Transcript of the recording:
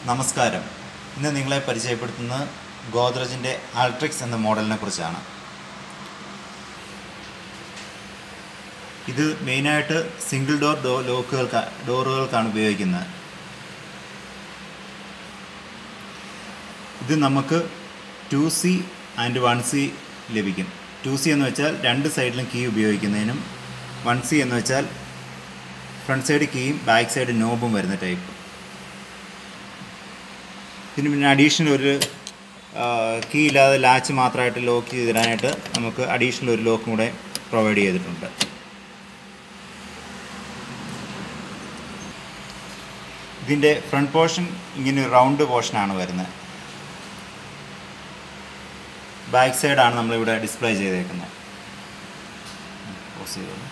നമസ്കാരം ഇന്ന് നിങ്ങളെ പരിചയപ്പെടുത്തുന്നത് ഗോദ്രജിൻ്റെ ആൾട്രിക്സ് എന്ന മോഡലിനെ കുറിച്ചാണ് ഇത് മെയിനായിട്ട് സിംഗിൾ ഡോർ ഡോ ലോക്കുകൾക്ക് ഡോറുകൾക്കാണ് ഉപയോഗിക്കുന്നത് ഇത് നമുക്ക് two C and one C ലഭിക്കും ടു സി എന്ന് വെച്ചാൽ രണ്ട് സൈഡിലും കീ ഉപയോഗിക്കുന്നതിനും വൺ സി എന്ന് വെച്ചാൽ ഫ്രണ്ട് സൈഡ് കീയും ബാക്ക് സൈഡ് നോബും വരുന്ന ടൈപ്പ് പിന്നെ പിന്നെ അഡീഷണൽ ഒരു കീ ഇല്ലാതെ ലാച്ച് മാത്രമായിട്ട് ലോക്ക് ചെയ്തിടാനായിട്ട് നമുക്ക് അഡീഷണൽ ഒരു ലോക്കും കൂടെ പ്രൊവൈഡ് ചെയ്തിട്ടുണ്ട് ഇതിൻ്റെ ഫ്രണ്ട് പോർഷൻ ഇങ്ങനെ റൗണ്ട് പോർഷനാണ് വരുന്നത് ബാക്ക് സൈഡാണ് നമ്മളിവിടെ ഡിസ്പ്ലേ ചെയ്തേക്കുന്നത് പോസ് ചെയ്തോളൂ